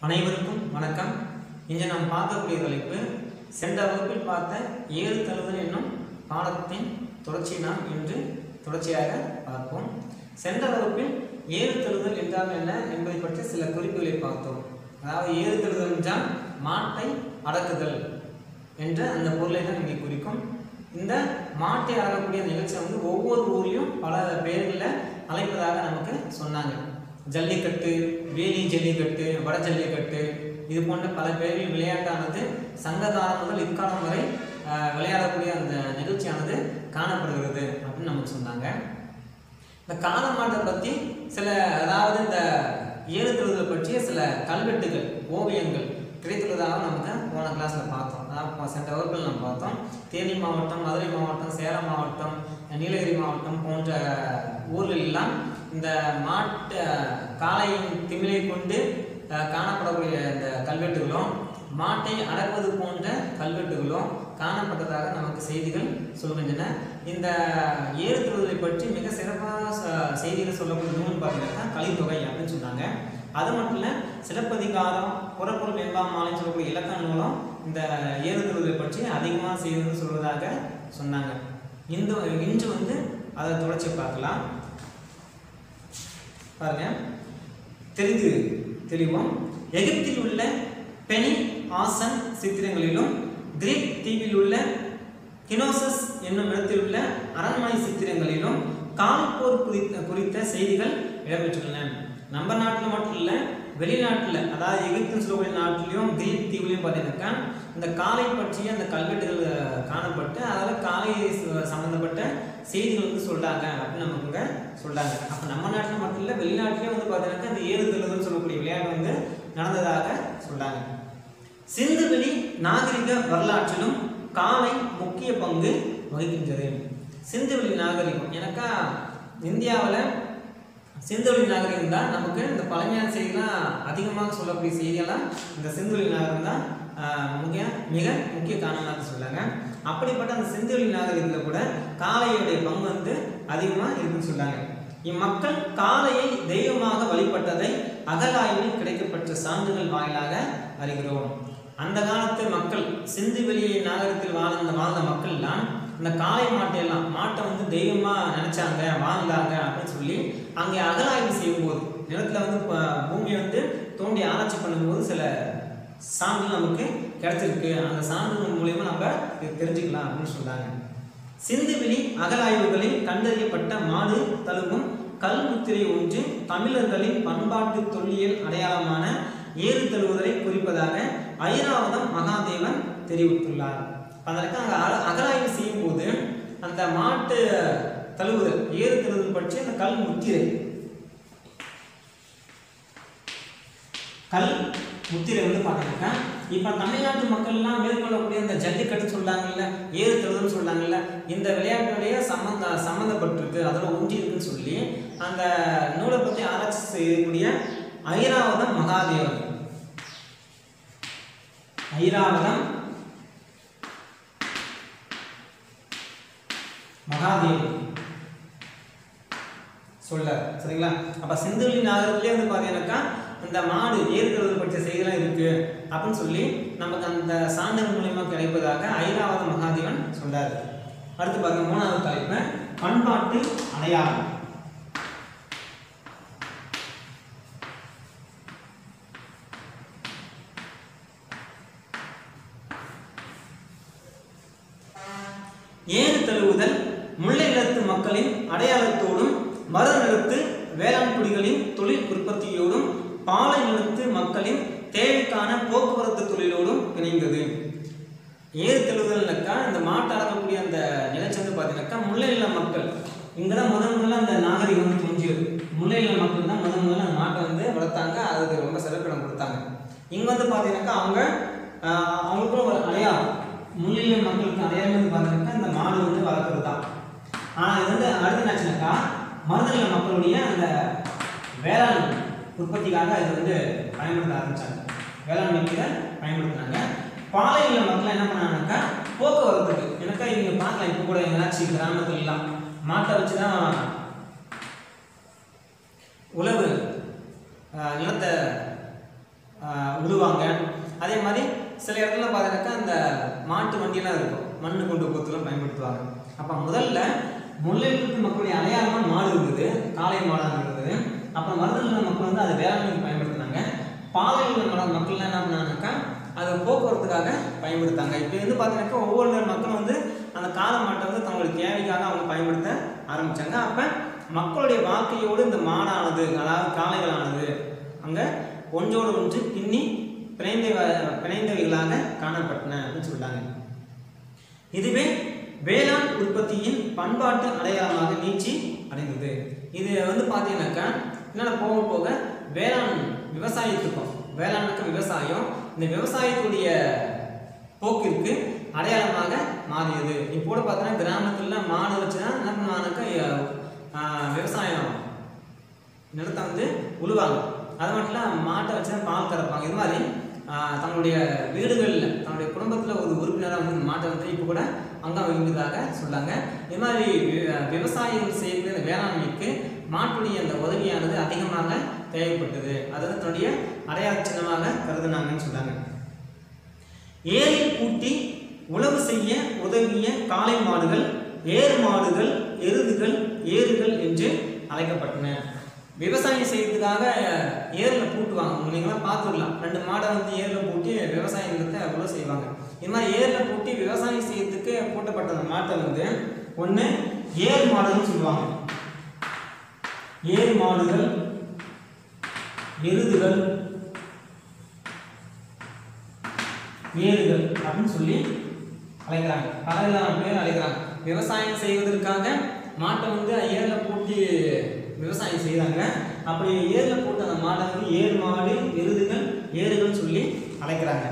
அனைவருக்கும் வணக்கம் இன்று நாம் பார்க்கக்கூடிய தலைப்பு சென்ற வகுப்பில் பார்த்த ஏறு தழுவல் என்னும் பாடத்தின் தொடர்ச்சி நாம் இன்று தொடர்ச்சியாக பார்ப்போம் சென்ற வகுப்பில் ஏறு தழுவல் என்றால் என்ன என்பதை பற்றி சில குறிப்புகளை பார்த்தோம் அதாவது ஏறு தழுவல் என்றால் மாட்டை அடக்குதல் என்ற அந்த பொருளை தான் இங்கே குறிக்கும் இந்த மாட்டை அடக்கக்கூடிய நிகழ்ச்சி வந்து ஒவ்வொரு ஊர்லேயும் பல பெயர்களில் அழைப்பதாக நமக்கு சொன்னாங்க ஜல்லிக்கட்டு வேலி ஜல்லிக்கட்டு வட ஜல்லிக்கட்டு இது போன்ற பல பெயர்களில் விளையாட்டானது சங்ககாலம் முதல் இக்காலம் வரை ஆஹ், விளையாடக்கூடிய அந்த நிகழ்ச்சியானது காணப்படுகிறது அப்படின்னு நமக்கு சொன்னாங்க இந்த காலமாட்டை பற்றி சில அதாவது இந்த ஏறுதழுதலை பற்றிய சில கல்வெட்டுகள் ஓவியங்கள் கிடைத்துள்ளதாக நமக்கு போன கிளாஸில் பார்த்தோம் அதாவது இப்போ சென்ற வகுப்பில் நம்ம பார்த்தோம் தேனி மாவட்டம் மதுரை மாவட்டம் சேலம் மாவட்டம் நீலகிரி மாவட்டம் போன்ற ஊர்கள் எல்லாம் இந்த மாட்டு காளையின் திமிலை கொண்டு அஹ், காணப்படக்கூடிய இந்த கல்வெட்டுகளும் மாட்டை அடக்குவது போன்ற கல்வெட்டுகளும் காணப்பட்டதாக நமக்கு செய்திகள் சொல்கின்றன இந்த ஏறுதழுதலை பற்றி மிக சிறப்பான ச- செய்திகள் சொல்லக்கூடிய நூல் பார்த்தீங்கன்னா கலித்தொகை அப்படின்னு சொன்னாங்க அது மட்டும் இல்லை சிலப்பதிகாரம் புறப்பொருள் வெண்பாம் மாலை சொல்லக்கூடிய இலக்கண நூலும் இந்த ஏறுதழுதலை பற்றி அதிகமாக செய்திகள் சொல்வதாக சொன்னாங்க இந்த இன்று வந்து அதை தொடர்ச்சி பார்க்கலாம் பாருங்க தெரிந்து தெளிவோம் எகிப்தில் உள்ள பெனி ஆசன் சித்திரங்களிலும் கிரீக் தீவில் உள்ள கினோசஸ் என்னும் இடத்தில் உள்ள அரண்மனை சித்திரங்களிலும் கால்போர் குறித்த குறித்த செய்திகள் இடம்பெற்றுள்ளன நம்ம நாட்டில் மட்டும் இல்லை வெளிநாட்டில் அதாவது எகிப்துன்னு சொல்லக்கூடிய நாட்டிலையும் கிரீக் தீவுலையும் பார்த்தீங்கன்னாக்கா இந்த காலை பற்றிய அந்த கல்வெட்டுகள் அஹ், காணப்பட்டு அதில் காலை ச- சம்பந்தப்பட்ட செய்திகள் வந்து சொல்றாங்க அப்படின்னு நமக்கு இங்க சொல்றாங்க அப்போ நம்ம நாட்டில் மட்டும் இல்லை வெளிநாட்டிலையும் வந்து பார்த்தீங்கன்னாக்கா இந்த ஏறு தழுவுன்னு சொல்லக்கூடிய விளையாட்டு வந்து நடந்ததாக சொல்றாங்க சிந்துவெளி நாகரிக வரலாற்றிலும் காலை முக்கிய பங்கு வகிக்கின்றது சிந்துவெளி நாகரிகம் எனக்கா இந்தியாவில் சிந்துவெளி நாகரிகம் தான் நமக்கு இந்த பழமையான செய்திலாம் அதிகமாக சொல்லக்கூடிய செய்தியெல்லாம் இந்த சிந்துவெளி நாகரிகம் தான் ஆஹ், மிக மிக முக்கிய காரணமாக சொல்றாங்க அப்படிப்பட்ட அந்த சிந்துவெளி நாகரிகத்தில் கூட காளையுடைய பங்கு வந்து அதிகமாக இருக்குன்னு சொல்றாங்க இம்மக்கள் காளையை தெய்வமாக வழிபட்டதை அகலாய்வில் கிடைக்கப்பட்ட சான்றுகள் வாயிலாக அறிகிறோம் அந்த காலத்து மக்கள் சிந்துவெளி நாகரிகத்தில் வாழ்ந்த வாழ்ந்த மக்கள்லாம் இந்த காளை மாட்டையெல்லாம் மாட்டை வந்து தெய்வமா நினைச்சாங்க வாழ்ந்தாங்க அப்படின்னு சொல்லி அங்கே அகலாய்வு செய்யும்போது நிலத்துல வந்து ப- பூமியை வந்து தோண்டி ஆராய்ச்சி பண்ணும்போது சில சான்றுகள் நமக்கு கிடைச்சிருக்கு அந்த சான்றுகள் மூலியமா நம்ம இதை தெரிஞ்சுக்கலாம் அப்படின்னு சொல்றாங்க சிந்துவெளி அகலாய்வுகளில் கண்டறியப்பட்ட மாடு தழுவும் கல் முத்திரை ஒன்று தமிழர்களின் பண்பாட்டு தொல்லியல் அடையாளமான ஏறு தழுவுதலை குறிப்பதாக ஐராவதம் மகாதேவன் தெரிவித்துள்ளார் அதற்கு அங்கே அக- அகலாய்வு செய்யும்போது அந்த மாட்டு தழுவுதல் ஏறு தழுவுதல் பற்றி அந்த கல் முத்திரை கல் முத்திரை வந்து பார்த்தீங்கன்னாக்கா இப்போ தமிழ்நாட்டு மக்கள்லாம் மேற்கொள்ளக்கூடிய இந்த ஜல்லிக்கட்டு சொல்றாங்கல்ல ஏறு தழுவுன்னு சொல்றாங்கல்ல இந்த விளையாட்டுடைய சம்மந்த சம்மந்தப்பட்டிருக்கு அதில் ஒன்றி இருக்குன்னு சொல்லி அந்த நூலை பற்றி ஆராய்ச்சி செய்யக்கூடிய ஐராவதம் மகாதேவன் ஐராவதம் மகாதேவன் சொல்ல சரிங்களா அப்ப சிந்துவெளி நாகரிகத்திலே வந்து பாத்தீங்கன்னாக்கா இந்த மாடு ஏறுகிறது பற்றிய செய்திலாம் இருக்கு அப்படின்னு சொல்லி நமக்கு அந்த சான்றுகள் மூலியமா கிடைப்பதாக ஐராவத மகாதேவன் சொல்றாரு அடுத்து பாருங்க மூணாவது தலைப்பு பண்பாட்டு அடையாளம் ஏறு தழுவுதல் முல்லை நிலத்து மக்களின் அடையாளத்தோடும் மருத நிலத்து வேளாண் குடிகளின் தொழில் உற்பத்தியோடும் பாலை நிலத்து மக்களின் தேவைக்கான போக்குவரத்து தொழிலோடும் இணைந்தது ஏறு தழுவுதல்னாக்கா இந்த மாட்டை அடக்கக்கூடிய அந்த நிலச்சந்து பார்த்தீங்கன்னாக்கா முல்லை நில மக்கள் இங்கே தான் முதன் முதல்ல அந்த நாகரிகம் வந்து தோன்றியது முல்லை நில மக்கள் தான் முதன் முதல்ல அந்த மாட்டை வந்து வளர்த்தாங்க அதுக்கு ரொம்ப சிறப்பிடம் கொடுத்தாங்க இங்கே வந்து பார்த்தீங்கன்னாக்கா அவங்க ஆஹ், அவங்களுக்குள்ள ஒரு அடையாளம் முல்லைநில மக்களுக்கு அடையாளம் வந்து பார்த்தீங்கன்னாக்கா இந்த மாடு வந்து வளர்க்குறது தான் ஆனால் இது வந்து அடுத்து என்னாச்சுனாக்கா மருதநில மக்களுடைய அந்த வேளாண் உற்பத்திக்காக இது வந்து பயன்படுத்த ஆரம்பிச்சாங்க வேளாண்மைக்கு இதை பயன்படுத்தினாங்க பாலைநில மக்கள் என்ன பண்ணாங்கனாக்கா போக்குவரத்துக்கு எனக்கா இவங்க பார்க்கலாம் இப்போ கூட எங்கேயாச்சும் கிராமத்துல எல்லாம் மாட்டை வச்சு தான் உழவு ஆஹ், நிலத்தை ஆஹ், விடுவாங்க அதே மாதிரி சில இடத்துல பார்த்தீங்கன்னாக்கா அந்த மாட்டு வண்டியெல்லாம் இருக்கும் மண்ணு கொண்டு போகிறதுலாம் பயன்படுத்துவாங்க அப்போ முதல்ல முல்லைநெல்வேலி மக்களுடைய அடையாளமான மாடு இருந்தது காளை மாடாக இருந்தது அப்புறம் மருதநில மக்கள் வந்து அதை வேளாண்மைக்கு பயன்படுத்தினாங்க பாலைநில மட மக்கள்லாம் என்ன பண்ணாங்கனாக்கா அதை போக்குவரத்துக்காக பயன்படுத்தாங்க இப்போ வந்து பார்த்தீங்கன்னாக்கா ஒவ்வொரு மக்களும் வந்து அந்த காளை மாட்டை வந்து தங்களுடைய தேவைக்காக அவங்க பயன்படுத்த ஆரம்பிச்சாங்க அப்போ மக்களுடைய வாழ்க்கையோடு இந்த மாடானது அதாவது காளைகளானது அங்கே ஒன்றோடு ஒன்று பின்னி பிணைந்த பிணைந்தவைகளாக காணப்பட்டன அப்படின்னு சொல்றாங்க இதுவே வேளாண் உற்பத்தியின் பண்பாட்டு அடையாளமாக நீச்சி அடைந்தது இது வந்து பார்த்தீங்கன்னாக்கா என்னென்ன போக போக வேளாண் விவசாயத்துக்கும் வேளாண்மைக்கு விவசாயம் இந்த விவசாயத்துடைய போக்கிற்கு அடையாளமாக மாறியது இப்போ கூட பார்த்தீங்கன்னா கிராமத்துல மாடு வச்சு தான் என்ன பண்ணுவாங்கனாக்கா அஹ், விவசாயம் நிலத்தை வந்து உழுவாங்க அது மட்டும் இல்லை மாட்டை வச்சு தான் பால் கறப்பாங்க இது மாதிரி ஆஹ், தங்களுடைய வீடுகளில் தன்னுடைய குடும்பத்தில் ஒரு உறுப்பினராக வந்து இந்த மாட்டை வந்து இப்போ கூட அங்கம் வகிப்பதாக சொல்லாங்க இது மாதிரி வி- விவசாயிகள் செய்யக்கூடிய இந்த வேளாண்மைக்கு மாட்டுடைய அந்த உதவியானது அதிகமாக தேவைப்பட்டது அதாவது தன்னுடைய அடையாள சின்னமாக கருதுனாங்கன்னு சொன்னாங்க ஏரியில் பூட்டி உழவு செய்ய உதவிய காளை மாடுகள் ஏர் மாடுகள் எருதுகள் ஏறுகள் என்று அழைக்கப்பட்டன விவசாயம் செய்யறதுக்காக ஏரில் பூட்டுவாங்க நீங்களாம் பார்த்துக்கலாம் ரெண்டு மாடை வந்து ஏரில் பூட்டி விவசாய நிலத்தை உழவு செய்வாங்க இது மாதிரி ஏரில் பூட்டி விவசாயம் செய்யறதுக்கு பூட்டப்பட்ட அந்த மாட்டை வந்து ஒன்று ஏர் மாடுன்னு சொல்லுவாங்க ஏர் மாடுகள் எருதுகள் வேர்கள் அப்படின்னு சொல்லி அழைக்கிறாங்க பல விதமான பேர் அழைக்கிறாங்க விவசாயம் செய்வதற்காக மாட்டை வந்து ஏரில் பூட்டி விவசாயம் செய்தாங்க அப்படி ஏரில் போட்டு அந்த மாடை வந்து ஏர் மாடு எருதுகள் ஏறுகள் சொல்லி அழைக்கிறாங்க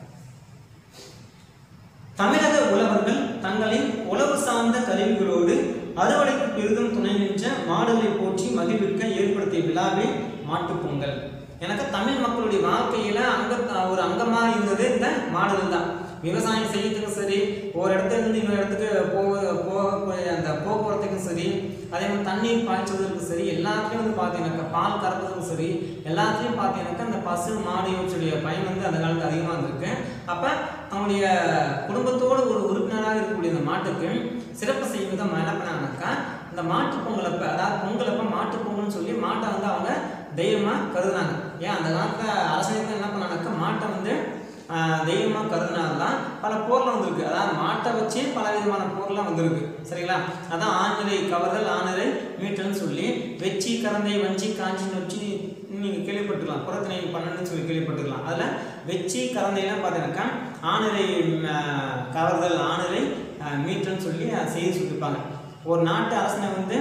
தமிழக உழவர்கள் தங்களின் உழவு சார்ந்த கருவிகளோடு அறுவடைக்கு பெரிதும் துணை நின்ற மாடுகளை போற்றி மகிழ்விக்க ஏற்படுத்திய விழாவே மாட்டுப் பொங்கல் எனக்கு தமிழ் மக்களுடைய வாழ்க்கையில அங்க ஒரு அங்கமா இருந்தது இந்த மாடுகள் தான் விவசாயம் செய்யறதுக்கும் சரி ஒரு இடத்துல இருந்து இன்னொரு இடத்துக்கு போக போக அந்த போக்குவரத்துக்கும் சரி அதே மாதிரி தண்ணீர் பாய்ச்சுவதற்கும் சரி எல்லாத்துலேயும் வந்து பார்த்தீங்கன்னாக்கா பால் கறப்பதுக்கும் சரி எல்லாத்துலேயும் பார்த்தீங்கன்னாக்கா அந்த பசு மாடு இவற்றுடைய பயன் வந்து அந்த காலத்து அதிகமாக இருந்திருக்கு அப்போ தன்னுடைய குடும்பத்தோடு ஒரு உறுப்பினராக இருக்கக்கூடிய இந்த மாட்டுக்கு சிறப்பு செய்யும் விதம் என்ன பண்ணாங்கனாக்கா இந்த மாட்டு பொங்கலப்ப அதாவது பொங்கலப்ப மாட்டு பொங்கல்னு சொல்லி மாட்டை வந்து அவங்க தெய்வமாக கருதுனாங்க ஏன் அந்த காலத்தில் அரசாங்கம் என்ன பண்ணாங்கனாக்கா மாட்டை வந்து ஆஹ், தெய்வமா கருதுனால்தான் பல போர்லாம் வந்திருக்கு அதாவது மாட்டை வச்சே பல விதமான போர்லாம் வந்திருக்கு சரிங்களா அதான் ஆண்நிலை கவர்தல் ஆணரை மீட்டல்னு சொல்லி வெச்சி கரந்தை வஞ்சி காஞ்சி நொச்சி நீங்க கேள்விப்பட்டுக்கலாம் புறத்தினை பன்னெண்டுன்னு சொல்லி கேள்விப்பட்டுக்கலாம் அதுல வெச்சி கரந்தைலாம் பார்த்தீங்கன்னாக்கா ஆணரை ம், ஆஹ், கவர்தல் ஆணரை ஆஹ், மீட்டல்னு சொல்லி அஹ், செய்தி சொல்லியிருப்பாங்க ஒரு நாட்டு அரசனை வந்து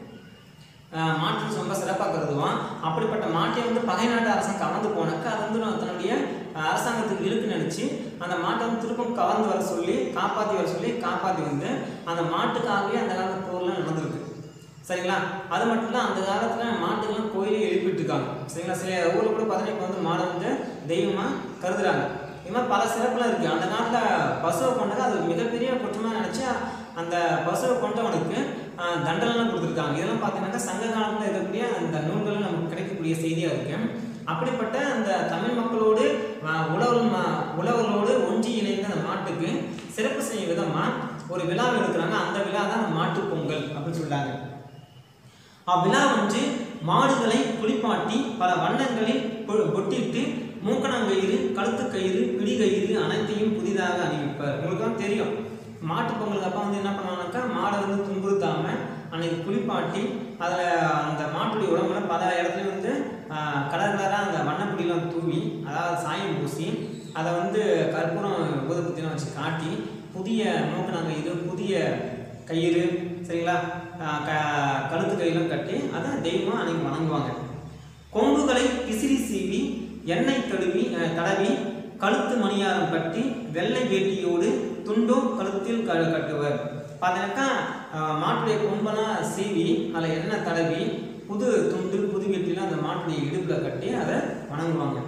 ஆஹ் மாட்டுன்னு ரொம்ப சிறப்பாக கருதுவான் அப்படிப்பட்ட மாட்டை வந்து பகை நாட்டு அரசன் கவர்ந்து போனாக்க அது வந்து நான் தன்னுடைய ஆஹ் அரசாங்கத்துக்கு இருக்கு நினைச்சு அந்த மாட்டை வந்து திருப்பம் கவர்ந்து வர சொல்லி காப்பாற்றி வர சொல்லி காப்பாற்றி வந்து அந்த மாட்டுக்காகவே அந்த காலத்து போர்லாம் நடந்திருக்கு சரிங்களா அது மட்டும் இல்லை அந்த காலத்தில் மாட்டுக்கெல்லாம் கோயிலே எழுப்பிட்டு இருக்காங்க சரிங்களா சில ஊரில் கூட பார்த்தீங்கன்னா இப்போ வந்து மாடை வந்து தெய்வமாக கருதுறாங்க இது மாதிரி பல சிறப்புலாம் இருக்குது அந்த நாட்டில் பசுவை கொண்டது அது மிகப்பெரிய குற்றமாக நினச்சி அந்த பசுவை கொண்டவனுக்கு ஆஹ், தண்டனைலாம் கொடுத்துருக்காங்க இதெல்லாம் பார்த்தீங்கன்னாக்கா சங்க காலத்தில் இருக்கக்கூடிய அந்த நூல்கள் நமக்கு கிடைக்கக்கூடிய செய்தியாக இருக்கு அப்படிப்பட்ட அந்த தமிழ் மக்களோடு ஆஹ், உழவர் ம- உழவர்களோடு ஒன்றி இணைந்த அந்த மாட்டுக்கு சிறப்பு செய்யும் விதமாக ஒரு விழா எடுக்கிறாங்க அந்த விழா தான் அந்த மாட்டுப் பொங்கல் அப்படின்னு சொல்றாங்க அவ்விழா வந்து மாடுகளை குளிப்பாட்டி பல வண்ணங்களில் பொ- பொட்டிட்டு மூக்கணங்கயிறு கழுத்துக்கயிறு பிடிகயிறு அனைத்தையும் புதிதாக அணிவிப்பார் உங்களுக்கு தான் தெரியும் மாட்டுப் பொங்கலுக்கு அப்பா வந்து என்ன பண்ணுவாங்கனாக்கா மாடை வந்து துன்புறுத்தாம அன்னைக்கு குளிப்பாட்டி அதில் அந்த மாட்டுடைய உடம்புல பல இடத்துல வந்து ஆஹ், கலர் கலராக அந்த வண்ணப்பொடியெல்லாம் தூவி அதாவது சாயம் பூசி அதை வந்து கற்பூரம் ஊதுபத்திலாம் வச்சு காட்டி புதிய மூக்கணங்கயிறு புதிய கயிறு சரிங்களா ஆஹ் க கழுத்து கையெல்லாம் கட்டி அதை தெய்வமாக அன்னைக்கு வணங்குவாங்க கொம்புகளை பிசிறி சீவி எண்ணெய் தடவி அஹ், தடவி கழுத்து மணியாரம் கட்டி வெள்ளை வேட்டியோடு துண்டும் கழுத்தில் க கட்டுவர் பார்த்தீங்கன்னாக்கா ஆஹ், மாட்டுடைய கொம்பெல்லாம் சீவி அதில் எண்ணெய் தடவி புது துண்டு புது வேட்டிலாம் அந்த மாட்டுடைய இடுப்பில் கட்டி அதை வணங்குவாங்க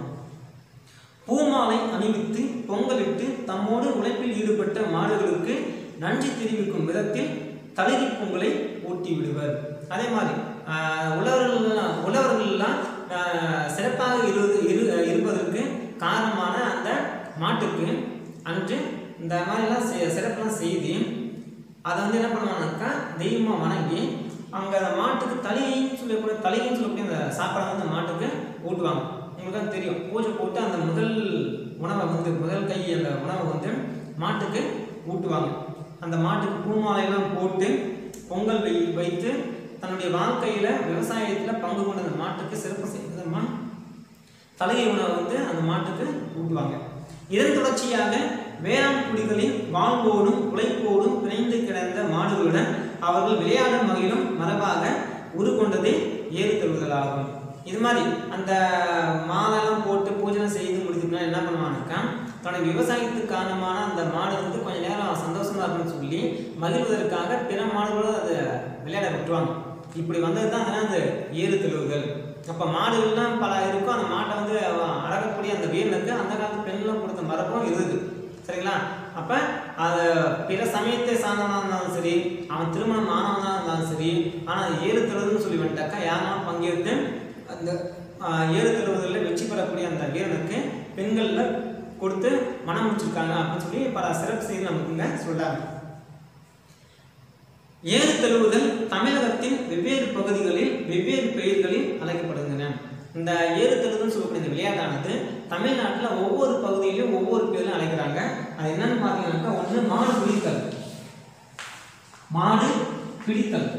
பூமாலை அணிவித்து பொங்கலிட்டு தம்மோடு உழைப்பில் ஈடுபட்ட மாடுகளுக்கு நன்றி தெரிவிக்கும் விதத்தில் தளிரி பொங்கலை ஊட்டி விடுவர் அதே மாதிரி ஆஹ், உழவர்கள் உழவர்கள்லாம் ஆஹ், சிறப்பாக இரு இரு இருப்பதற்கு காரணமான அந்த மாட்டுக்கு அன்று இந்த மாதிரிலாம் செ- சிறப்புலாம் செய்து அதை வந்து என்ன பண்ணுவாங்கனாக்கா தெய்வமாக வணங்கி அங்கே அந்த மாட்டுக்கு தலையைன்னு சொல்லக்கூடிய தலையைன்னு சொல்லக்கூடிய அந்த சாப்பாடை வந்து அந்த மாட்டுக்கு ஊட்டுவாங்க உங்களுக்கு தான் தெரியும் பூஜை போட்டு அந்த முதல் உணவை வந்து முதல் கை அந்த உணவை வந்து மாட்டுக்கு ஊட்டுவாங்க அந்த மாட்டுக்கு பூமாலையெல்லாம் போட்டு பொங்கல் வை வைத்து தன்னுடைய வாழ்க்கையில் விவசாயத்தில் பங்கு கொண்ட அந்த மாட்டுக்கு சிறப்பு செய்வதமா தலையை உணவை வந்து அந்த மாட்டுக்கு ஊட்டுவாங்க இதன் தொடர்ச்சியாக வேளாண் குடிகளின் வாழ்வோடும் உழைப்போடும் பிணைந்து கிடந்த மாடுகளுடன் அவர்கள் விளையாடும் வகையிலும் மரபாக உருக்கொண்டதே ஏறு தழுவுதலாகும் இது மாதிரி அந்த மாலெல்லாம் போட்டு பூஜை செய்து முடித்துனா என்ன பண்ணுவாங்கக்கா தன்னுடைய விவசாயத்துக்கு காரணமான அந்த மாடு வந்து கொஞ்ச நேரம் சந்தோஷமா இருக்குன்னு சொல்லி மகிழ்வதற்காக பிற மாடுகளோடு அதை விளையாட விட்டுருவாங்க இப்படி வந்தது தான் அதெல்லாம் அந்த ஏறு தழுவுதல் அப்போ மாடுகள்லாம் பல இருக்கும் அந்த மாட்டை வந்து அடக்கக்கூடிய அந்த வீரனுக்கு அந்த காலத்து பெண்களும் கொடுத்த மரபும் இருக்குது சரிங்களா அப்போ அது பிற சமயத்தை சார்ந்தவனாக இருந்தாலும் சரி அவன் திருமணம் ஆனவனாக இருந்தாலும் சரி ஆனால் அது ஏறு தழுவுதுன்னு சொல்லி வந்துட்டாக்கா யாரெல்லாம் பங்கேற்று அந்த ஆஹ், ஏறு தழுவுதலில் வெற்றி பெறக்கூடிய அந்த வீரனுக்கு பெண்களில் கொடுத்து மனம் முடிச்சிருக்காங்க அப்படின்னு சொல்லி பல சிறப்பு செய்தி நமக்கு இங்கே சொல்றாங்க ஏறு தழுவுதல் தமிழகத்தின் வெவ்வேறு பகுதிகளில் வெவ்வேறு பெயர்களில் அழைக்கப்படுகின்றன இந்த ஏறு தழுவுதல் சொல்லக்கூடிய இந்த விளையாட்டானது தமிழ்நாட்டில் ஒவ்வொரு பகுதியிலும் ஒவ்வொரு பேரிலும் அழைக்கிறாங்க அது என்னன்னு பார்த்தீங்கன்னாக்கா ஒன்று மாடு பிடித்தல் மாடு பிடித்தல்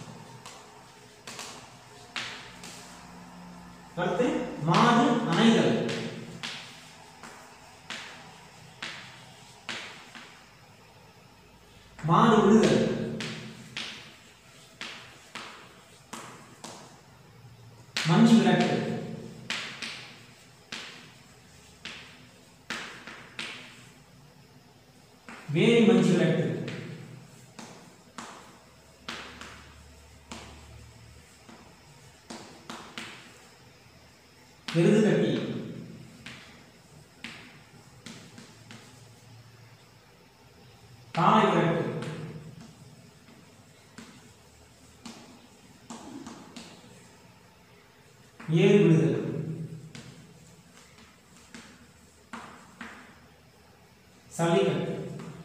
அடுத்து மாடு அணைதல் மாடு விடுதல் மஞ்சு விரட்டு வேரி மஞ்சு விரட்டு விருது கட்டி காலை விரட்டு ஏறு விடுதல் சல்லிக்கட்டு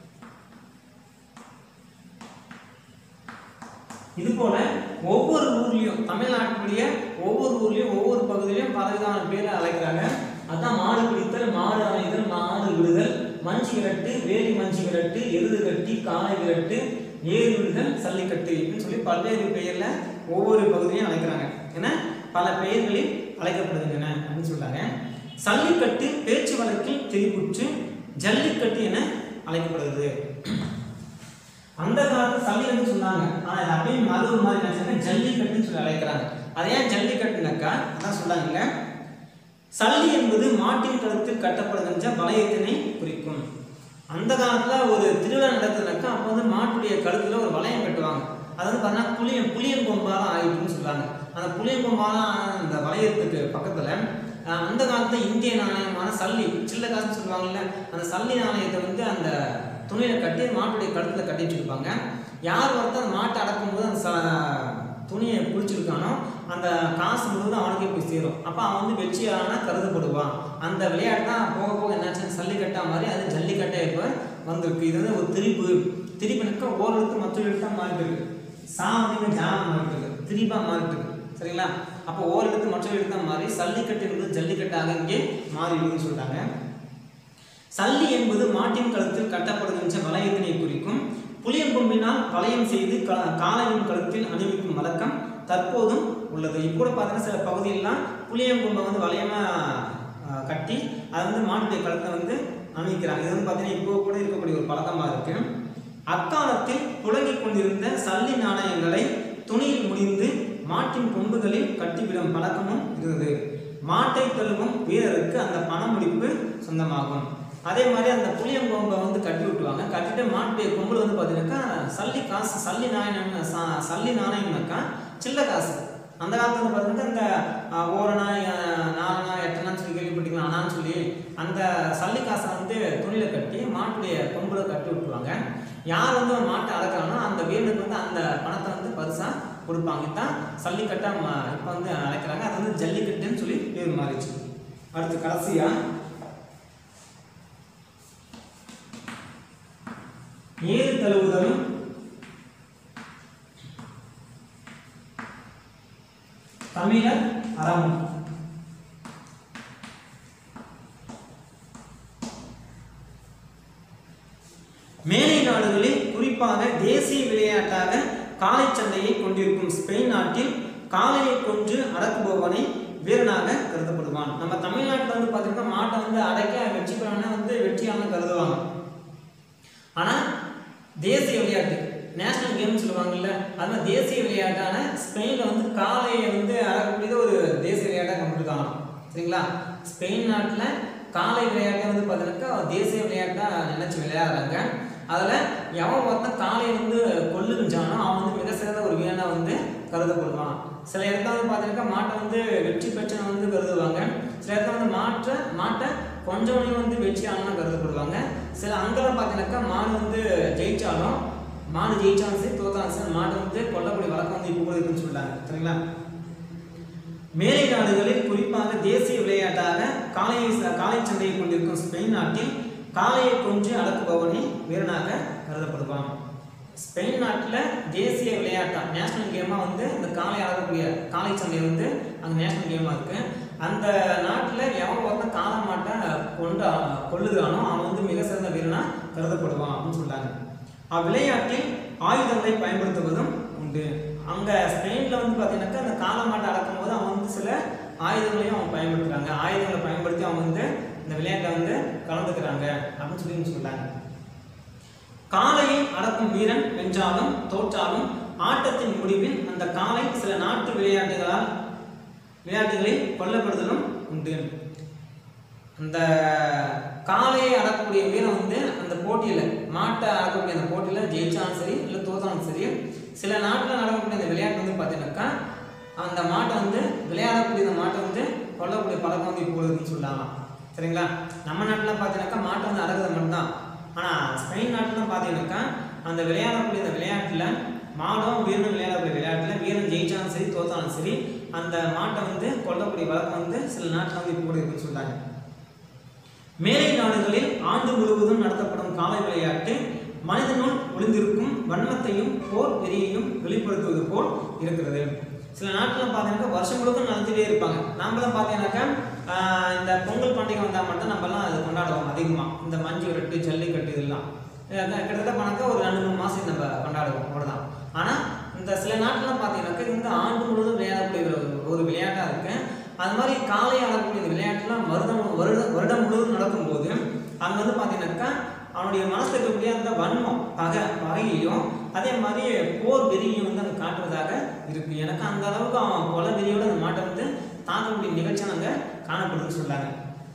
இது போல ஒவ்வொரு ஊர்லயும் தமிழ்நாட்டுடைய ஒவ்வொரு ஊர்லயும் ஒவ்வொரு பகுதியிலும் பலவிதமான பேரை அழைக்கிறாங்க அதான் மாடு பிடித்தல் மாடு அணைதல் மாடு விடுதல் மஞ்சு விரட்டு வேலி மஞ்சு விரட்டு எருது கட்டி காளை விரட்டு ஏறு விடுதல் சல்லிக்கட்டு இப்படின்னு சொல்லி பல்வேறு பெயர்ல ஒவ்வொரு பகுதியும் அழைக்கிறாங்க ஏன்னா பல பெயர்களில் அழைக்கப்படுகின்றன அப்படின்னு சொல்றாங்க சல்லிக்கட்டு பேச்சு வழக்கில் திரிபுற்று ஜல்லிக்கட்டு என அழைக்கப்படுகிறது அந்த காலத்து சல்லிக்கட்டு சொன்னாங்க ஆனா இது அப்படியே மறு மாதிரி நினைச்சாங்க ஜல்லிக்கட்டுன்னு சொல்லி அழைக்கிறாங்க அது ஏன் ஜல்லிக்கட்டுனாக்கா அதான் சொல்றாங்கல்ல சல்லி என்பது மாட்டின் கழுத்தில் கட்டப்படுகின்ற வளையத்தினை குறிக்கும் அந்த காலத்துல ஒரு திருவிழா நடக்குதுனாக்கா அப்போ வந்து மாட்டுடைய கழுத்துல ஒரு வளையம் கட்டுவாங்க அது வந்து பார்த்தீங்கன்னா புளியம் புளியம் கொம்பாலம் ஆயிட்டுன்னு சொல்றாங்க அந்த புளியம் கொம்பாலம் அந்த வளையத்துக்கு பக்கத்துல அஹ், அந்த காலத்துல இந்திய நாணயமான சல்லி சில்ல காசுன்னு சொல்லுவாங்கல்ல அந்த சல்லி நாணயத்தை வந்து அந்த துணியில கட்டி மாட்டுடைய கழுத்துல கட்டி வச்சிருப்பாங்க யார் ஒருத்தர் அந்த மாட்டை அடக்கும்போது அந்த ச- துணியை பிடிச்சிருக்கானோ அந்த காசு முழுவதும் அவனுக்கே போய் சேரும் அப்போ அவன் வந்து வெற்றியாளனா கருதப்படுவான் அந்த விளையாட்டு தான் போக போக என்னாச்சு சல்லிக்கட்டா மாதிரி அது ஜல்லிக்கட்டை இப்போ வந்திருக்கு இது வந்து ஒரு திரிப்பு திரிப்புனுக்கு ஓர் எழுத்து மற்றொரு எழுத்தா மாறிட்டு இருக்கு சா வந்து ஜானம் மாறிட்டு இருக்கு திரிப்பா மாறிட்டு இருக்கு சரிங்களா அப்போ ஓர் எழுத்து மற்றொரு எழுத்தா மாறி சல்லிக்கட்டு என்பது ஜல்லிக்கட்டாக இங்கே மாறிடுதுன்னு சொல்றாங்க சல்லி என்பது மாட்டின் கழுத்தில் கட்டப்படுகின்ற வளையத்தினை குறிக்கும் புளியங்கொம்பினால் வளையம் செய்து கா- காளையின் கழுத்தில் அணிவிக்கும் வழக்கம் தற்போதும் உள்ளது இப்போ கூட பார்த்தீங்கன்னா சில பகுதியிலலாம் புளியங்கொம்பை வந்து வளையமா ஆ, கட்டி அதை வந்து மாட்டுடைய கழுத்தை வந்து அணிவிக்கிறாங்க இது வந்து பார்த்தீங்கன்னா இப்போ கூட இருக்கக்கூடிய ஒரு பழக்கமாக இருக்கு அக்காலத்தில் புழங்கிக் கொண்டிருந்த சல்லி நாணயங்களை துணியில் முடிந்து மாட்டின் கொம்புகளில் கட்டிவிடும் பழக்கமும் இருந்தது மாட்டை தழுவும் வீரருக்கு அந்த பணமுடிப்பு சொந்தமாகும் அதே மாதிரி அந்த புளியங்கொம்பை வந்து கட்டி விட்டுவாங்க கட்டிட்டு மாட்டுடைய கொம்புல வந்து பார்த்தீங்கன்னாக்கா சல்லி காசு சல்லி நாணயம் ச- சல்லி நாணயம்னாக்கா சில்ல காசு அந்த காலத்துல வந்து பார்த்தீங்கன்னா இந்த அஹ், ஓரணா அஹ், நாலனா எட்டனான்னு சொல்லி கேள்விப்பட்டீங்களா அண்ணான்னு சொல்லி அந்த சல்லி காசை வந்து துணியில கட்டி மாட்டுடைய கொம்புல கட்டி விட்டுருவாங்க யார் வந்து மாட்டை அடக்கிறானோ அந்த வீரனுக்கு வந்து அந்த பணத்தை வந்து பரிசா கொடுப்பாங்க இதுதான் சல்லிக்கட்டா ம- இப்போ வந்து அழைக்கிறாங்க அது வந்து ஜல்லிக்கட்டுன்னு சொல்லி பேர் மாறிச்சு அடுத்து கடைசியா ஏறு தழுவுதலும் தமிழர் அறமும் மேலை நாடுகளில் குறிப்பாக தேசிய விளையாட்டாக காளை சண்டையை கொண்டிருக்கும் ஸ்பெயின் நாட்டில் காளையை கொன்று அடக்குபவனை வீரனாக கருதப்படுவான் நம்ம தமிழ்நாட்டில் வந்து பார்த்தீங்கன்னா மாட்டை வந்து அடைக்க வெற்றி பெறவனை வந்து வெற்றியான கருதுவாங்க ஆனால் தேசிய விளையாட்டு நேஷனல் கேம் சொல்லுவாங்கல்ல அது மாதிரி தேசிய விளையாட்டான ஸ்பெயினில் வந்து காளையை வந்து அடக்கக்கூடியது ஒரு தேசிய விளையாட்டாக கொண்டிருக்காங்க சரிங்களா ஸ்பெயின் நாட்டில் காளை விளையாட்டை வந்து பார்த்தீங்கன்னாக்கா தேசிய விளையாட்டாக நினைச்சு விளையாடுறாங்க அதில் எவன் ஒருத்தன் காளையை வந்து கொல்லுஞ்சானோ அவன் வந்து மிக சிறந்த ஒரு வீரனாக வந்து கருதப்படுவான் சில இடத்துல வந்து பார்த்தீங்கன்னாக்கா மாட்டை வந்து வெற்றி பெற்றவன் வந்து கருதுவாங்க சில இடத்துல வந்து மாற்ற மாட்டை கொஞ்சவனையும் வந்து வெற்றியானவனா கருதப்படுவாங்க சில அங்கெல்லாம் பார்த்தீங்கன்னாக்கா மாடு வந்து ஜெயிச்சாலும் மாடு ஜெயிச்சாலும் சரி தோத்தாலும் சரி மாட்டை வந்து கொல்லக்கூடிய வழக்கம் வந்து இப்போ கூட இருக்குன்னு சொல்லிட்டாங்க சரிங்களா மேலை நாடுகளில் குறிப்பாக தேசிய விளையாட்டாக காளையை ச- காளை சண்டையை கொண்டிருக்கும் ஸ்பெயின் நாட்டில் காளையை கொன்று அடக்குபவனே வீரனாக கருதப்படுவான் ஸ்பெயின் நாட்டில் தேசிய விளையாட்டா நேஷனல் கேமாக வந்து இந்த காளை அடக்கக்கூடிய காளை சண்டை வந்து அங்கே நேஷனல் கேமாக இருக்கு அந்த நாட்டில் எவன் ஒருத்தன் காளை மாட்டை கொண்டு கொள்ளுகிறானோ அவன் வந்து மிக சிறந்த வீரனா கருதப்படுவான் அப்படின்னு சொல்றாங்க அவ்விளையாட்டில் ஆயுதங்களை பயன்படுத்துவதும் உண்டு அங்கே ஸ்பெயினில் வந்து பார்த்தீங்கன்னாக்கா அந்த காளை மாட்டை அடக்கும் போது அவன் வந்து சில ஆயுதங்களையும் அவன் பயன்படுத்துகிறாங்க ஆயுதங்களை பயன்படுத்தி அவன் வந்து இந்த விளையாட்டை வந்து கலந்துக்கிறாங்க அப்படின்னு சொல்லி சொல்றாங்க காளையை அடக்கும் வீரன் வென்றாலும் தோற்றாலும் ஆட்டத்தின் முடிவில் அந்த காளை சில நாட்டு விளையாட்டுகளால் விளையாட்டுகளில் கொல்லப்படுதலும் உண்டு அந்த காளையை அடக்கக்கூடிய வீரன் வந்து அந்த போட்டியில் மாட்டை அடக்கக்கூடிய அந்த போட்டியில் ஜெயிச்சாலும் சரி இல்லை தோத்தாலும் சரி சில நாட்டில் நடக்கக்கூடிய அந்த விளையாட்டு வந்து பார்த்தீங்கன்னாக்கா அந்த மாட்டை வந்து விளையாடக்கூடிய அந்த மாட்டை வந்து கொல்லக்கூடிய பழக்கம் வந்து இப்போ இருக்குன்னு சொல்லலாம் சரிங்களா நம்ம நாட்டில் பார்த்தீங்கன்னாக்கா மாட்டை வந்து அடக்குறது மட்டும்தான் ஆனால் ஸ்பெயின் நாட்டில் பார்த்தீங்கன்னாக்கா அந்த விளையாடக்கூடிய அந்த விளையாட்டில் மாடும் வீரனும் விளையாடக்கூடிய விளையாட்டில் வீரன் ஜெயிச்சாலும் சரி தோத்தாலும் சரி அந்த மாட்டை வந்து கொல்லக்கூடிய வழக்கம் வந்து சில நாட்டில் வந்து இப்போ கூட இருக்குன்னு சொல்றாங்க மேலை நாடுகளில் ஆண்டு முழுவதும் நடத்தப்படும் காளை விளையாட்டு மனிதனுள் ஒளிந்திருக்கும் வன்மத்தையும் போர் வெறியையும் வெளிப்படுத்துவது போல் இருக்கிறது சில நாட்டில் பார்த்தீங்கன்னாக்கா வருஷம் முழுக்க நடத்திட்டே இருப்பாங்க நாமெல்லாம் பார்த்தீங்கன்னாக்கா ஆஹ் இந்த பொங்கல் பண்டிகை வந்தால் மட்டும் நம்மலாம் அதை கொண்டாடுவோம் அதிகமாக இந்த மஞ்சு விரட்டு ஜல்லிக்கட்டு இதெல்லாம் அஹ் கிட்டத்தட்ட பண்ணாக்கா ஒரு ரெண்டு மூணு மாதம் நம்ம கொண்டாடுவோம் அவ்வளோதான் ஆனால் இந்த சில நாட்டிலாம் பார்த்தீங்கன்னாக்கா இந்த ஆண்டு முழுவதும் விளையாடக்கூடிய ஒரு- ஒரு விளையாட்டாக இருக்கு அது மாதிரி காலை ஆடக்கூடிய இந்த விளையாட்டுலாம் வருடம் வருடம் வருடம் முழுவதும் நடக்கும்போது அங்கே வந்து பார்த்தீங்கன்னாக்கா அவனுடைய மனசில் இருக்கக்கூடிய அந்த வன்மம் பகை பகையையும் அதே மாதிரி போர் வெறியையும் வந்து அங்கே காட்டுவதாக இருக்கு எனக்கு அந்த அளவுக்கு அவன் கொலை வெறியோட அந்த மாட்டை வந்து தாக்கக்கூடிய நிகழ்ச்சியாக அங்கே காணப்படுதுன்னு சொல்றாங்க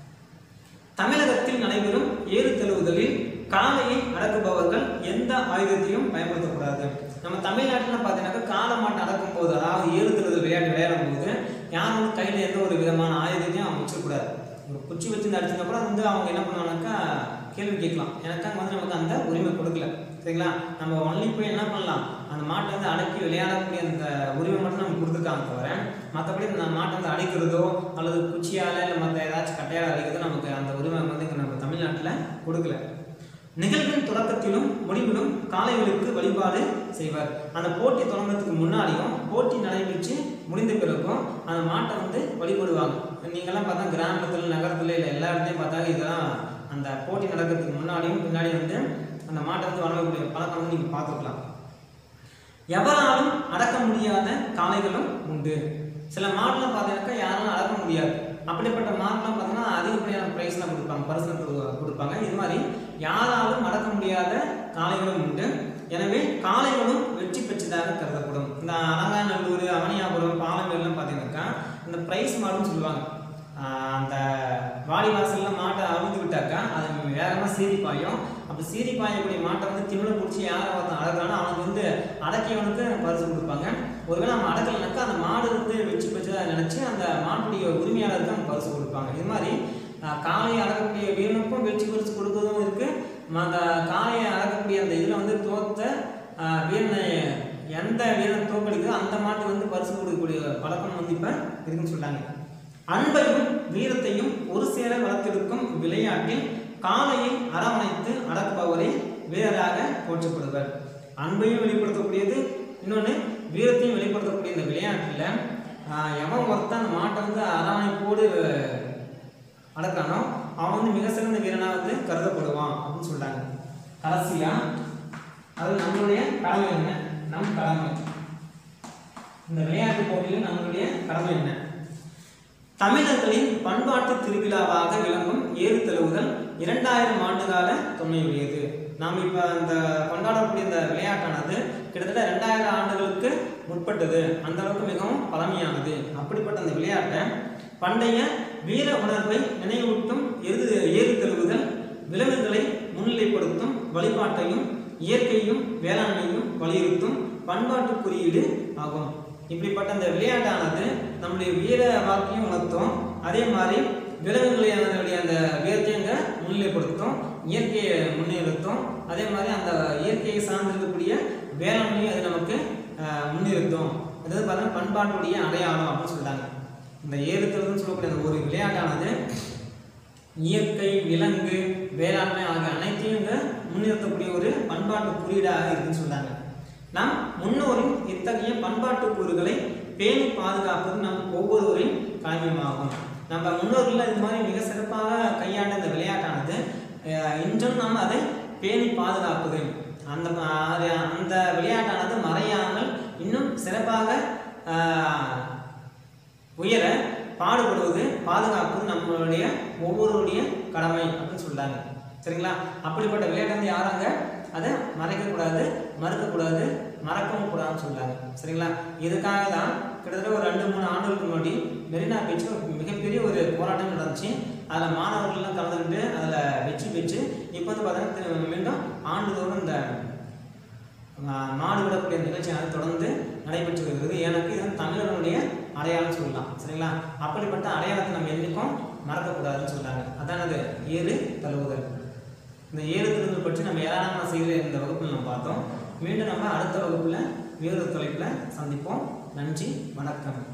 தமிழகத்தில் நடைபெறும் ஏறு தழுவுதலில் காளையை அடக்குபவர்கள் எந்த ஆயுதத்தையும் பயன்படுத்தக்கூடாது நம்ம தமிழ்நாட்டில் பார்த்தீங்கன்னாக்கா காளை மாட்டை அடக்கும் போது அதாவது ஏறு தழுவுதல் விளையாட்டு விளையாடும் போது யாரும் வந்து கையில் எந்த ஒரு விதமான ஆயுதத்தையும் அவங்க வச்சிடக்கூடாது ஒரு குச்சி வச்சு அடிச்சா கூட வந்து அவங்க என்ன பண்ணுவாங்கனாக்கா கேள்வி கேட்கலாம் எனக்கு அங்கே வந்து நமக்கு அந்த உரிமை கொடுக்கல சரிங்களா நம்ம ஒன்லி போய் என்ன பண்ணலாம் அந்த மாட்டை வந்து அடக்கி விளையாடக்கூடிய அந்த உரிமை மட்டும் நமக்கு கொடுத்துருக்காங்க தவிர மற்றபடி அந்த மாட்டை வந்து அடிக்கிறதோ அல்லது குச்சியால் இல்லை மற்ற ஏதாச்சும் கட்டையால் அடிக்கிறதோ நமக்கு அந்த உரிமை வந்து இங்க நம்ம தமிழ்நாட்டில் கொடுக்கல நிகழ்வின் தொடக்கத்திலும் முடிவிலும் காளைகளுக்கு வழிபாடு செய்வார் அந்த போட்டி தொடங்குறதுக்கு முன்னாடியும் போட்டி நடைபெற்று முடிந்த பிறகும் அந்த மாட்டை வந்து வழிபடுவாங்க நீங்கள்லாம் பார்த்தா கிராமத்தில் நகரத்தில் இல்லை எல்லா இடத்துலையும் பார்த்தா இதெல்லாம் அந்த போட்டி நடக்கிறதுக்கு முன்னாடியும் பின்னாடி வந்து அந்த மாட்டை வந்து வழங்கக்கூடிய பழக்கம் வந்து நீங்கள் பார்த்துக்கலாம் எவராலும் அடக்க முடியாத காளைகளும் உண்டு சில மாடுலாம் பார்த்தீங்கன்னாக்கா யாராலும் அடக்க முடியாது அப்படிப்பட்ட மாடுலாம் பார்த்தீங்கன்னா அதிகப்படியான ப்ரைஸ்லாம் கொடுப்பாங்க பரிசு கொடுப்பாங்க இது மாதிரி யாராலும் அடக்க முடியாத காளைகளும் உண்டு எனவே காளைகளும் வெற்றி பெற்றதாக கருதப்படும் இந்த அலங்காநல்லூர் அவனியாபுரம் பாலமேலாம் பார்த்தீங்கன்னாக்கா இந்த ப்ரைஸ் மாடுன்னு சொல்லுவாங்க ஆஹ் அந்த வாடி வாசல்ல மாட்டை அவிழ்ந்து விட்டாக்கா அது வேகமாக சீறி பாயும் அப்போ சீறி பாயக்கூடிய மாட்டை வந்து திமிழ பிடிச்சி யாரை ஒருத்தன் அடக்குறானோ அவனுக்கு வந்து அடக்கியவனுக்கு பரிசு கொடுப்பாங்க ஒருவேளை அவன் அடக்கலைனாக்கா அந்த மாடு வந்து வெற்றி பெற்றதாக நினச்சி அந்த மாட்டுடைய உரிமையாளருக்கு அவங்க பரிசு கொடுப்பாங்க இது மாதிரி ஆஹ் காளையை அடக்கக்கூடிய வீரனுக்கும் வெற்றி பரிசு கொடுக்கறதும் இருக்கு ம- அந்த காளையை அடக்கக்கூடிய அந்த இதில் வந்து தோத்த ஆஹ் வீரனை எந்த வீரன் தோக்கடிக்குதோ அந்த மாட்டு வந்து பரிசு கொடுக்கக்கூடிய பழக்கம் வந்து இப்போ இருக்குன்னு சொல்றாங்க அன்பையும் வீரத்தையும் ஒரு சேர வளர்த்தெடுக்கும் விளையாட்டில் காளையை அரவணைத்து அடக்குபவரே வீரராக போற்றப்படுவர் அன்பையும் வெளிப்படுத்தக்கூடியது இன்னொன்று வீரத்தையும் வெளிப்படுத்தக்கூடிய இந்த விளையாட்டில் ஆஹ், எவன் ஒருத்தன் அந்த மாட்டை வந்து அரவணைப்போடு அடக்கானோ அவன் வந்து மிக சிறந்த வீரனாக வந்து கருதப்படுவான் அப்படின்னு சொல்றாங்க கடைசியா அது நம்மளுடைய கடமை என்ன நம் கடமை இந்த விளையாட்டு போட்டியில் நம்மளுடைய கடமை என்ன தமிழர்களின் பண்பாட்டு திருவிழாவாக விளங்கும் ஏறு தழுவுதல் இரண்டாயிரம் ஆண்டுகால தொன்மையுடையது நாம் இப்போ இந்த கொண்டாடக்கூடிய இந்த விளையாட்டானது கிட்டத்தட்ட ரெண்டாயிரம் ஆண்டுகளுக்கு முற்பட்டது அந்த அளவுக்கு மிகவும் பழமையானது அப்படிப்பட்ட அந்த விளையாட்டை பண்டைய வீர உணர்வை நினைவூட்டும் எரு ஏறு தழுவுதல் விலங்குகளை முன்னிலைப்படுத்தும் வழிபாட்டையும் இயற்கையும் வேளாண்மையும் வலியுறுத்தும் பண்பாட்டு குறியீடு ஆகும் இப்படிப்பட்ட அந்த விளையாட்டானது நம்முடைய வீர வாக்கையும் உணர்த்தும் அதே மாதிரி விலங்குகளை அதனுடைய அந்த வீரத்தையங்க முன்னிலைப்படுத்தும் இயற்கையை முன்னிறுத்தும் அதே மாதிரி அந்த இயற்கையை சார்ந்திருக்கக்கூடிய வேளாண்மையும் அது நமக்கு ஆஹ், முன்னிறுத்தும் அதாவது பார்த்தீங்கன்னா பண்பாட்டுடைய அடையாளம் அப்படின்னு சொல்றாங்க இந்த ஏறுதல்னு சொல்லக்கூடிய அந்த ஒரு விளையாட்டானது இயற்கை விலங்கு வேளாண்மை ஆகிய அனைத்தையும் இங்க முன்னிறுத்தக்கூடிய ஒரு பண்பாட்டு குறியீடாக இருக்குன்னு சொல்றாங்க நாம் முன்னோரின் இத்தகைய பண்பாட்டு கூறுகளை பேணி பாதுகாப்பது நம் ஒவ்வொருவரின் கடமையாகும் நம்ம முன்னோர்கள் இது மாதிரி மிக சிறப்பாக கையாண்ட இந்த விளையாட்டானது அஹ், இன்றும் நாம் அதை பேணி பாதுகாப்பது அந்த அது- அந்த விளையாட்டானது மறையாமல் இன்னும் சிறப்பாக ஆஹ், உயர பாடுபடுவது பாதுகாப்பது நம்மளுடைய ஒவ்வொருடைய கடமை அப்படின்னு சொல்றாங்க சரிங்களா அப்படிப்பட்ட விளையாட்டை வந்து யாராங்க அதை மறைக்கக்கூடாது மறுக்கக்கூடாது மறக்கவும் கூடாதுன்னு சொல்றாங்க சரிங்களா இதுக்காக தான் கிட்டத்தட்ட ஒரு ரெண்டு மூணு ஆண்டுகளுக்கு முன்னாடி மெரினா பீச்சில் ஒரு மிகப்பெரிய ஒரு போராட்டம் நடந்துச்சு அதில் மாணவர்கள்லாம் கலந்துக்கிட்டு அதில் வெற்றி பெற்று இப்போ வந்து பார்த்தீங்கன்னா மீண்டும் ஆண்டுதோறும் இந்த மா- மாடு விடக்கூடிய நிகழ்ச்சியானது தொடர்ந்து நடைபெற்று வருகிறது எனக்கு இது வந்து தமிழர்களுடைய அடையாளம் சொல்லலாம் சரிங்களா அப்படிப்பட்ட அடையாளத்தை நம்ம என்றைக்கும் மறக்கக்கூடாதுன்னு சொல்றாங்க அதான் அது ஏறு தழுவுதல் இந்த ஏறு தழுவுதல் பற்றி நம்ம ஏராளமான செய்கிற இந்த வகுப்பில் நம்ம பார்த்தோம் மீண்டும் நம்ம அடுத்த வகுப்பில் வேறொரு தலைப்பில் சந்திப்போம் நன்றி வணக்கம்